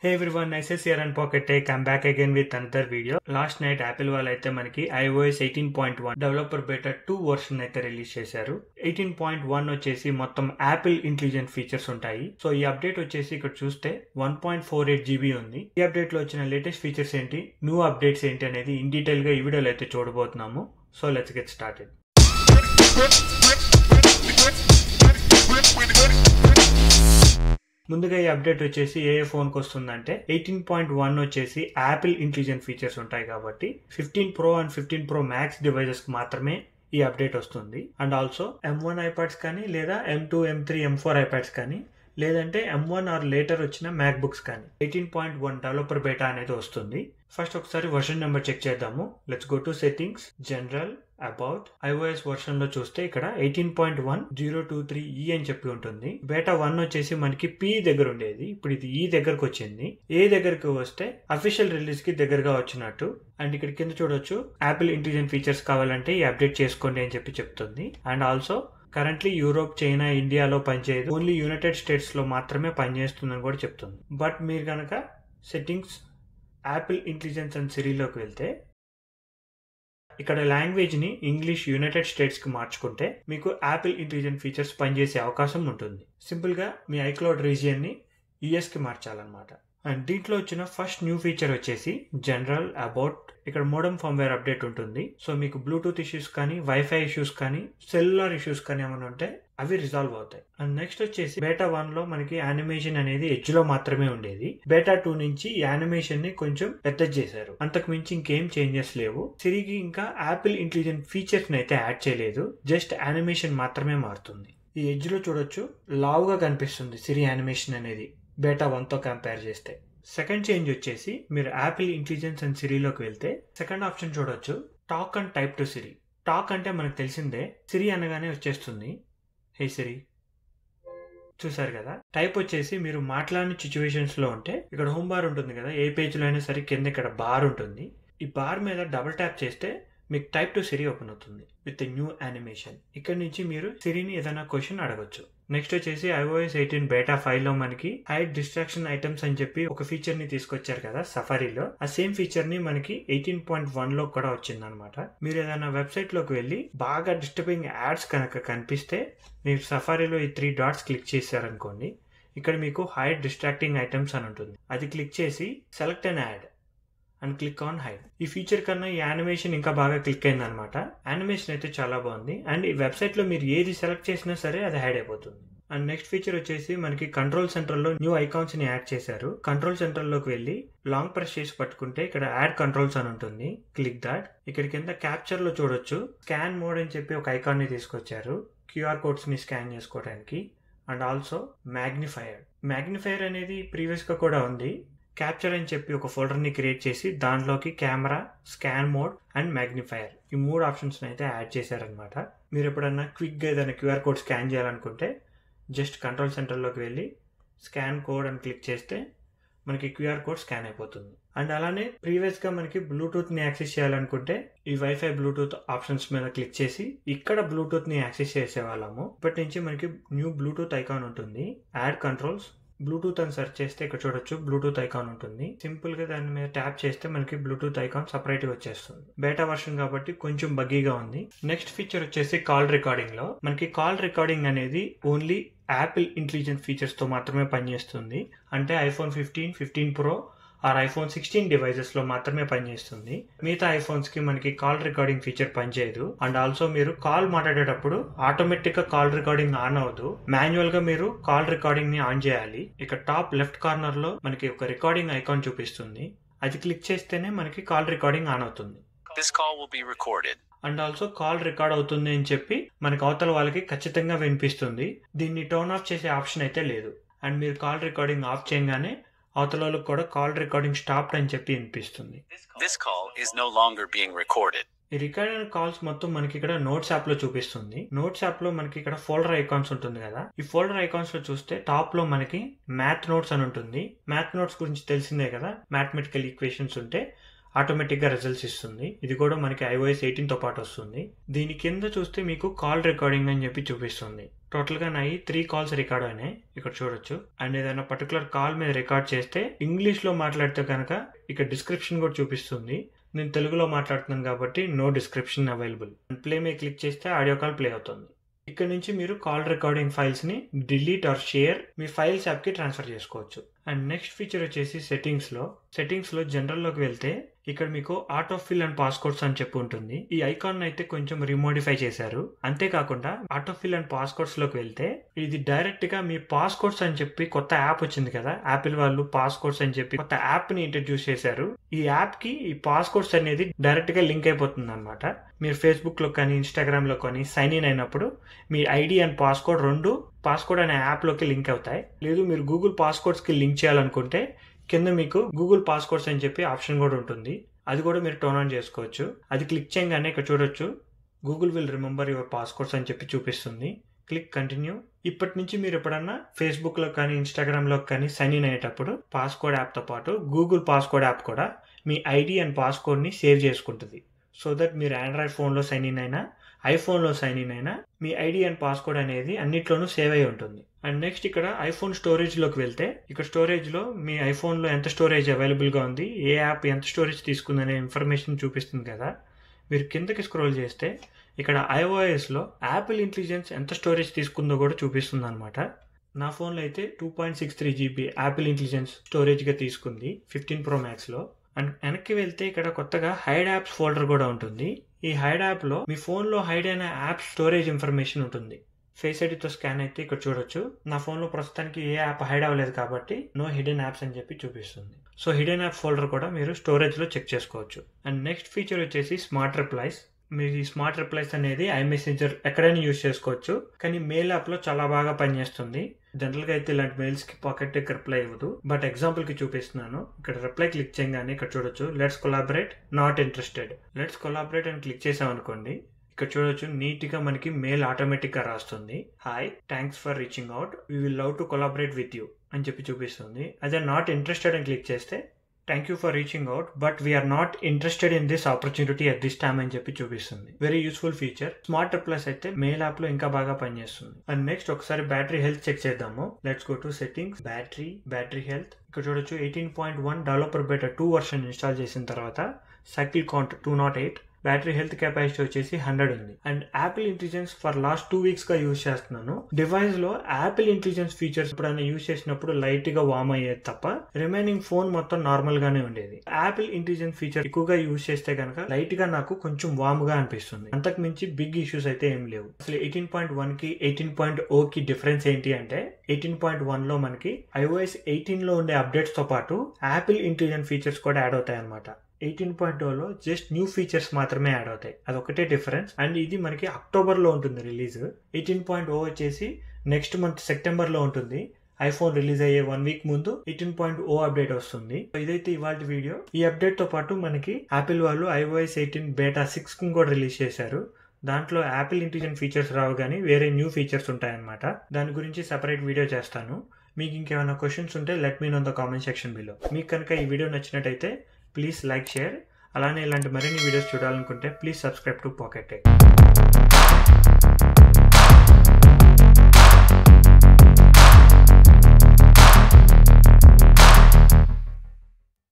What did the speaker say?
హే everyone నైసెస్ year and pocket tech I'm back again with another video last night Apple వాళ్ళు అయితే మనకి iOS eighteen point one developer beta two version అయితే release చేశారు eighteen point one వచ్చేసి మొత్తం Apple intelligent features ఉంటాయి so ఈ అప్డేట్ వచ్చేసి ఇక్కడ చూస్తే one point four eight GB ఉంది ఈ అప్డేట్ లో వచ్చిన లేటెస్ట్ ఫీచర్స్ ఏంటి న్యూ అప్డేట్స్ ఏంటి అనేది ఇన్ డీటెయిల్ గా ఈ వీడియోలో అయితే చూడబోతున్నాము సో లెట్స్ గెట్ స్టార్టెడ్ ముందుగా ఈ అప్డేట్ వచ్చేసి ఏ ఫోన్కి వస్తుందంటే ఎయిటీన్ పాయింట్ వన్ వచ్చేసి యాపిల్ ఇంటెలిజెంట్ ఫీచర్స్ ఉంటాయి కాబట్టి fifteen pro and fifteen pro max డివైజెస్కి మాత్రమే ఈ అప్డేట్ వస్తుంది and also M one iPads కానీ లేదా M two M three M four iPads కానీ లేదంటే ఎం వన్ ఆర్ లేటర్ వచ్చిన మ్యాక్ బుక్స్ కానీ eighteen point one developer beta అనేది వస్తుంది ఫస్ట్ ఒకసారి వర్షన్ నెంబర్ చెక్ చేద్దాము let's go to settings general about iOS version లో చూస్తే ఇక్కడ eighteen point one zero two three E అని చెప్పి ఉంటుంది బేటా వన్ వచ్చేసి మనకి పి దగ్గర ఉండేది ఇప్పుడు ఇది ఈ దగ్గరకు వచ్చింది ఏ దగ్గరకు వస్తే అఫీషియల్ రిలీజ్ కి దగ్గరగా వచ్చినట్టు అండ్ ఇక్కడ కింద చూడొచ్చు యాపిల్ ఇంటెలిజెంట్ ఫీచర్స్ కావాలంటే ఈ అప్డేట్ చేసుకోండి అని చెప్పి చెప్తుంది and also currently Europe China ఇండియాలో పనిచేయదు ఓన్లీ యునైటెడ్ స్టేట్స్ లో మాత్రమే పనిచేస్తుందని కూడా చెప్తుంది బట్ మీరు కనుక సెట్టింగ్స్ యాపిల్ ఇంటెలిజెన్స్ అండ్ సిరీలోకి వెళ్తే ఇక్కడ లాంగ్వేజ్ ని ఇంగ్లీష్ యునైటెడ్ స్టేట్స్ కి మార్చుకుంటే మీకు యాపిల్ ఇంటెలిజెంట్ ఫీచర్స్ పనిచేసే అవకాశం ఉంటుంది సింపుల్ గా మీ ఐక్లౌడ్ రీజియన్ ని యుఎస్ కి మార్చాలన్నమాట అండ్ దీంట్లో వచ్చిన ఫస్ట్ న్యూ ఫీచర్ వచ్చేసి జనరల్ అబౌట్ ఇక్కడ మోడమ్ ఫార్మ్వేర్ అప్డేట్ ఉంటుంది సో మీకు బ్లూటూత్ ఇష్యూస్ కానీ వైఫై ఇష్యూస్ కానీ సెల్యులర్ ఇష్యూస్ కానీ ఏమైనా ఉంటే అవి రిజాల్వ్ అవుతాయి అండ్ నెక్స్ట్ వచ్చేసి బేటా వన్ లో మనకి యానిమేషన్ అనేది ఎడ్జ్ లో మాత్రమే ఉండేది బేటా టూ నుంచి యానిమేషన్ ని కొంచెం పెద్ద చేశారు అంతకు మించి ఇంకేం చేంజెస్ లేవు సిరికి ఇంకా యాపిల్ ఇంటెలిజెంట్ ఫీచర్స్ ని అయితే యాడ్ చేయలేదు జస్ట్ యానిమేషన్ మాత్రమే మారుతుంది ఈ ఎడ్జ్ లో చూడొచ్చు లావుగా కనిపిస్తుంది సిరి యానిమేషన్ అనేది బేటా వన్తో కంపేర్ చేస్తే సెకండ్ చేంజ్ వచ్చేసి మీరు యాపిల్ ఇంటెలిజెన్స్ అండ్ సిరీలోకి వెళ్తే సెకండ్ ఆప్షన్ చూడొచ్చు talk and type to Siri talk అంటే మనకు తెలిసిందే సిరి అనగానే వచ్చేస్తుంది హే సిరి చూసారు కదా టైప్ వచ్చేసి మీరు మాట్లాడిన సిచ్యువేషన్స్ లో ఉంటే ఇక్కడ హోమ్ బార్ ఉంటుంది కదా ఏ పేజ్ లో అయినా సరే కింద ఇక్కడ బార్ ఉంటుంది ఈ బార్ మీద డబుల్ ట్యాప్ చేస్తే మీకు టైప్ టు సిరి ఓపెన్ అవుతుంది విత్ న్యూ యానిమేషన్ ఇక్కడ నుంచి మీరు సిరిని ఏదైనా క్వశ్చన్ అడగొచ్చు నెక్స్ట్ వచ్చేసి ఐఓఎస్ ఎయిటీన్ బేటా ఫైవ్ లో మనకి హైడ్ డిస్ట్రాక్షన్ ఐటమ్స్ అని చెప్పి ఒక ఫీచర్ ని తీసుకొచ్చారు కదా సఫారీలో ఆ సేమ్ ఫీచర్ ని మనకి ఎయిటీన్ పాయింట్ వన్ లో కూడా వచ్చింది అనమాట మీరు ఏదైనా వెబ్సైట్ లోకి వెళ్ళి బాగా డిస్టర్బింగ్ యాడ్స్ కనుక కనిపిస్తే మీరు సఫారీలో ఈ త్రీ డాట్స్ క్లిక్ చేశారనుకోండి ఇక్కడ మీకు హైడ్ డిస్ట్రాక్టింగ్ ఐటమ్స్ అని ఉంటుంది అది క్లిక్ చేసి select an add and click on hide ఈ ఫీచర్ కన్నా ఈ యానిమేషన్ ఇంకా బాగా క్లిక్ అయింది అనమాట యానిమేషన్ అయితే చాలా బాగుంది అండ్ ఈ వెబ్సైట్ లో మీరు ఏది సెలెక్ట్ చేసినా సరే అది హైడ్ అయిపోతుంది అండ్ నెక్స్ట్ ఫీచర్ వచ్చేసి మనకి కంట్రోల్ సెంటర్ లో న్యూ ఐకాన్స్ ని యాడ్ చేశారు కంట్రోల్ సెంటర్ లోకి వెళ్ళి లాంగ్ ప్రెస్ చేసి పట్టుకుంటే ఇక్కడ యాడ్ కంట్రోల్స్ అని ఉంటుంది క్లిక్ దాట్ ఇక్కడ కింద క్యాప్చర్ లో చూడొచ్చు స్కాన్ మోడ్ అని చెప్పి ఒక ఐకాన్ ని తీసుకొచ్చారు క్యూఆర్ కోడ్స్ ని స్కాన్ చేసుకోవడానికి అండ్ ఆల్సో మ్యాగ్నిఫైయర్ మ్యాగ్నిఫైయర్ అనేది ప్రీవియస్ గా కూడా ఉంది క్యాప్చర్ అని చెప్పి ఒక ఫోల్డర్ని క్రియేట్ చేసి దాంట్లోకి camera scan mode and magnifier ఈ మూడు ఆప్షన్స్ అయితే యాడ్ చేశారనమాట మీరు ఎప్పుడన్నా క్విక్గా ఏదైనా క్యూఆర్ కోడ్ స్కాన్ చేయాలనుకుంటే జస్ట్ కంట్రోల్ సెంటర్లోకి వెళ్ళి స్కాన్ కోడ్ అని క్లిక్ చేస్తే మనకి క్యూఆర్ కోడ్ స్కాన్ అయిపోతుంది అండ్ అలానే ప్రీవియస్గా మనకి బ్లూటూత్ని యాక్సెస్ చేయాలనుకుంటే ఈ వైఫై బ్లూటూత్ ఆప్షన్స్ మీద క్లిక్ చేసి ఇక్కడ బ్లూటూత్ని యాక్సెస్ చేసేవాళ్ళము ఇప్పటి నుంచి మనకి న్యూ బ్లూటూత్ ఐకాన్ ఉంటుంది యాడ్ కంట్రోల్స్ బ్లూటూత్ అని సెర్చ్ చేస్తే ఇక్కడ చూడొచ్చు బ్లూటూత్ ఐకాన్ ఉంటుంది సింపుల్ గా దాని మీద ట్యాప్ చేస్తే మనకి బ్లూటూత్ ఐకాన్ సపరేట్ గా వచ్చేస్తుంది బేటా వర్షన్ కాబట్టి కొంచెం బగ్గీగా ఉంది నెక్స్ట్ ఫీచర్ వచ్చేసి కాల్ రికార్డింగ్ లో మనకి కాల్ రికార్డింగ్ అనేది ఓన్లీ యాపిల్ ఇంటెలిజెంట్ ఫీచర్స్ తో మాత్రమే పనిచేస్తుంది అంటే iPhone fifteen fifteen pro or iPhone sixteen devices లో మాత్రమే పనిచేస్తుంది మిగతా ఐఫోన్స్ కి మనకి కాల్ రికార్డింగ్ ఫీచర్ పనిచేయదు అండ్ ఆల్సో మీరు కాల్ మాట్లాడేటప్పుడు ఆటోమేటిక్ గా కాల్ రికార్డింగ్ ఆన్ అవ్వదు మాన్యువల్ గా మీరు కాల్ రికార్డింగ్ ని ఆన్ చేయాలి ఇక టాప్ లెఫ్ట్ కార్నర్ లో మనకి ఒక రికార్డింగ్ ఐకాన్ చూపిస్తుంది అది క్లిక్ చేస్తేనే మనకి కాల్ రికార్డింగ్ ఆన్ అవుతుంది This call will be recorded. And also call record అవుతుంది అని చెప్పి మనకి అవతల వాళ్ళకి ఖచ్చితంగా వినిపిస్తుంది దీన్ని టర్న్ ఆఫ్ చేసే ఆప్షన్ అయితే లేదు అండ్ మీరు కాల్ రికార్డింగ్ ఆఫ్ చేయగానే అవతల వాళ్ళకి కూడా కాల్ రికార్డింగ్ స్టాప్ అని చెప్పి వినిపిస్తుంది This call is no longer being recorded. ఈ రికార్డెడ్ కాల్స్ మొత్తం మనకి ఇక్కడ నోట్స్ యాప్ లో చూపిస్తుంది నోట్స్ యాప్ లో మనకి ఇక్కడ ఫోల్డర్ ఐకాన్స్ ఉంటుంది కదా ఈ ఫోల్డర్ ఐకాన్స్ లో చూస్తే టాప్ లో మనకి మ్యాథ్ నోట్స్ అని ఉంటుంది మ్యాథ్ నోట్స్ గురించి తెలిసిందే కదా మ్యాథమెటికల్ ఈక్వేషన్స్ ఉంటే ఆటోమేటిక్ గా రిజల్ట్స్ ఇస్తుంది ఇది కూడా మనకి ఐఓఎస్ ఎయిటీన్ తో పాటు వస్తుంది దీని కింద చూస్తే మీకు కాల్ రికార్డింగ్ అని చెప్పి చూపిస్తుంది టోటల్ గా నాయి త్రీ కాల్స్ రికార్డ్ అయినాయి ఇక్కడ చూడొచ్చు అండ్ ఏదైనా పర్టికులర్ కాల్ మీద రికార్డ్ చేస్తే ఇంగ్లీష్ లో మాట్లాడితే కనుక ఇక్కడ డిస్క్రిప్షన్ కూడా చూపిస్తుంది నేను తెలుగులో మాట్లాడుతున్నాను కాబట్టి నో డిస్క్రిప్షన్ అవైలబుల్ ప్లే మీద క్లిక్ చేస్తే ఆడియో కాల్ ప్లే అవుతుంది ఇక్కడ నుంచి మీరు కాల్ రికార్డింగ్ ఫైల్స్ ని డిలీట్ ఆర్ షేర్ మీ ఫైల్స్ యాప్ కి ట్రాన్స్ఫర్ చేసుకోవచ్చు అండ్ నెక్స్ట్ ఫీచర్ వచ్చేసి సెట్టింగ్స్ లో సెట్టింగ్స్ లో జనరల్ లోకి వెళ్తే ఇక్కడ మీకు ఆటో ఫిల్ అండ్ పాస్కోడ్స్ అని చెప్పి ఉంటుంది ఈ ఐకాన్ అయితే కొంచెం రిమోడిఫై చేశారు అంతేకాకుండా ఆటో ఫిల్ అండ్ పాస్కోడ్స్ లోకి వెళ్తే ఇది డైరెక్ట్ గా మీ పాస్కోడ్స్ అని చెప్పి కొత్త యాప్ వచ్చింది కదా యాపిల్ వాళ్ళు పాస్కోడ్స్ అని చెప్పి కొత్త యాప్ ని ఇంట్రడ్యూస్ చేశారు ఈ యాప్ కి ఈ పాస్కోడ్స్ అనేది డైరెక్ట్ గా లింక్ అయిపోతుంది అనమాట మీరు ఫేస్బుక్ లో కానీ ఇన్స్టాగ్రామ్ లో కానీ సైన్ ఇన్ అయినప్పుడు మీ ఐడి అండ్ పాస్కోడ్ రెండు పాస్కోడ్ అనే యాప్ లోకి లింక్ అవుతాయి లేదు మీరు గూగుల్ పాస్కోడ్స్ కి లింక్ చేయాలనుకుంటే కింద మీకు గూగుల్ పాస్కోడ్స్ అని చెప్పి ఆప్షన్ కూడా ఉంటుంది అది కూడా మీరు టర్న్ ఆన్ చేసుకోవచ్చు అది క్లిక్ చేయగానే ఇక్కడ చూడొచ్చు Google will remember your passcodes అని చెప్పి చూపిస్తుంది క్లిక్ కంటిన్యూ ఇప్పటి నుంచి మీరు ఎప్పుడన్నా ఫేస్బుక్ లో కానీ ఇన్స్టాగ్రామ్ లో కానీ సైన్ ఇన్ అయ్యేటప్పుడు పాస్కోడ్ యాప్ తో పాటు గూగుల్ పాస్కోడ్ యాప్ కూడా మీ ఐడి అండ్ పాస్కోడ్ ని సేవ్ చేసుకుంటుంది సో దట్ మీరు ఆండ్రాయిడ్ ఫోన్లో సైన్ ఇన్ అయినా ఐఫోన్లో సైన్ ఇన్ అయినా మీ ఐడి అండ్ పాస్కోడ్ అనేది అన్నిట్లోనూ సేవ్ అయి ఉంటుంది అండ్ నెక్స్ట్ ఇక్కడ ఐఫోన్ స్టోరేజ్లోకి వెళ్తే ఇక్కడ స్టోరేజ్లో మీ ఐఫోన్లో ఎంత స్టోరేజ్ అవైలబుల్గా ఉంది ఏ యాప్ ఎంత స్టోరేజ్ తీసుకుందనే ఇన్ఫర్మేషన్ చూపిస్తుంది కదా మీరు కిందకి స్క్రోల్ చేస్తే ఇక్కడ ఐఓఎస్లో యాపిల్ ఇంటెలిజెన్స్ ఎంత స్టోరేజ్ తీసుకుందో కూడా చూపిస్తుంది అనమాట నా ఫోన్లో అయితే two point six three GB Apple intelligence స్టోరేజ్గా తీసుకుంది ఫిఫ్టీన్ ప్రో మ్యాక్స్లో అండ్ వెనక్కి వెళ్తే ఇక్కడ కొత్తగా హైడ్ యాప్స్ ఫోల్డర్ కూడా ఉంటుంది ఈ హైడ్ యాప్లో మీ ఫోన్లో హైడ్ అయిన యాప్ స్టోరేజ్ ఇన్ఫర్మేషన్ ఉంటుంది ఫేస్ ఐడితో స్కాన్ అయితే ఇక్కడ చూడొచ్చు నా ఫోన్లో ప్రస్తుతానికి ఏ యాప్ హైడ్ అవ్వలేదు కాబట్టి నో హిడెన్ యాప్స్ అని చెప్పి చూపిస్తుంది సో హిడెన్ యాప్ ఫోల్డర్ కూడా మీరు స్టోరేజ్లో చెక్ చేసుకోవచ్చు అండ్ నెక్స్ట్ ఫీచర్ వచ్చేసి స్మార్ట్ రిప్లైస్ మీరు ఈ స్మార్ట్ రిప్లైస్ అనేది ఐ మెసేంజర్ ఎక్కడైనా యూజ్ చేసుకోవచ్చు కానీ మెయిల్ యాప్లో చాలా బాగా పనిచేస్తుంది జనరల్గా అయితే ఇలాంటి మెయిల్స్కి పాకెట్ రిప్లై ఇవ్వదు బట్ ఎగ్జాంపుల్కి చూపిస్తున్నాను ఇక్కడ రిప్లై క్లిక్ చేయగానే ఇక్కడ చూడొచ్చు let's collaborate not interested let's collaborate అని క్లిక్ చేసాం అనుకోండి ఇక్కడ చూడొచ్చు నీట్ గా మనకి మెయిల్ ఆటోమేటిక్ గా రాస్తుంది hi thanks for reaching out we will love to collaborate with you అని చెప్పి చూపిస్తుంది అదే నాట్ ఇంట్రెస్టెడ్ అని క్లిక్ చేస్తే thank you for reaching out but we are not interested in this opportunity at this time అని చెప్పి చూపిస్తుంది very useful feature smart replies అయితే మెయిల్ యాప్ లో ఇంకా బాగా పనిచేస్తుంది అండ్ నెక్స్ట్ ఒకసారి బ్యాటరీ హెల్త్ చెక్ చేద్దాము let's go to settings battery battery health ఇక్కడ చూడొచ్చు eighteen point one developer beta two version install చేసిన తర్వాత cycle count two not eight battery health capacity వచ్చేసి హండ్రెడ్ ఉంది and Apple Intelligence for last two weeks గా use చేస్తున్నాను device లో Apple Intelligence features ఎప్పుడైనా యూజ్ చేసినప్పుడు లైట్ గా వామ్ అయ్యేది తప్ప రిమైనింగ్ ఫోన్ మొత్తం నార్మల్ గానే ఉండేది యాపిల్ ఇంటెలిజెన్స్ ఫీచర్ ఎక్కువగా యూజ్ చేస్తే కనుక లైట్ గా నాకు కొంచెం వామ్ గా అనిపిస్తుంది అంతకు మించి బిగ్ ఇష్యూస్ అయితే ఏం లేవు అసలు ఎయిటీన్ పాయింట్ వన్ కి ఎయిటీన్ పాయింట్ ఓ కి డిఫరెన్స్ ఏంటి అంటే ఎయిటీన్ పాయింట్ వన్ లో మనకి ఐఓఎస్ ఎయిటీన్ లో ఉండే అప్డేట్స్ తో పాటు యాపిల్ ఇంటెలిజెన్స్ ఫీచర్స్ కూడా యాడ్ అవుతాయి అనమాట ఎయిటీన్ పాయింట్ లో జస్ట్ న్యూ ఫీచర్స్ మాత్రమే యాడ్ అవుతాయి అదొకటే డిఫరెన్స్ అండ్ ఇది మనకి అక్టోబర్ లో ఉంటుంది రిలీజ్ ఎయిటీన్ పాయింట్ ఓ వచ్చేసి నెక్స్ట్ మంత్ సెప్టెంబర్ లో ఉంటుంది ఐఫోన్ రిలీజ్ అయ్యే వన్ వీక్ ముందు ఎయిటీన్ పాయింట్ ఓ అప్డేట్ వస్తుంది ఇదైతే ఇవాళ వీడియో ఈ అప్డేట్ తో పాటు మనకి యాపిల్ వాళ్ళు ఐఓఎస్ ఎయిటీన్ బేటా సిక్స్ కూడా రిలీజ్ చేశారు దాంట్లో యాపిల్ ఇంటెలిజెంట్ ఫీచర్స్ రావు కానీ వేరే న్యూ ఫీచర్స్ ఉంటాయన్నమాట దాని గురించి సెపరేట్ వీడియో చేస్తాను మీకు ఇంకేమైనా క్వశ్చన్స్ ఉంటే let me know the comment section below మీకు కనుక ఈ వీడియో నచ్చినట్టయితే ప్లీజ్ లైక్ షేర్ అలానే ఇలాంటి మరిన్ని వీడియోస్ చూడాలనుకుంటే please subscribe to Pocket tech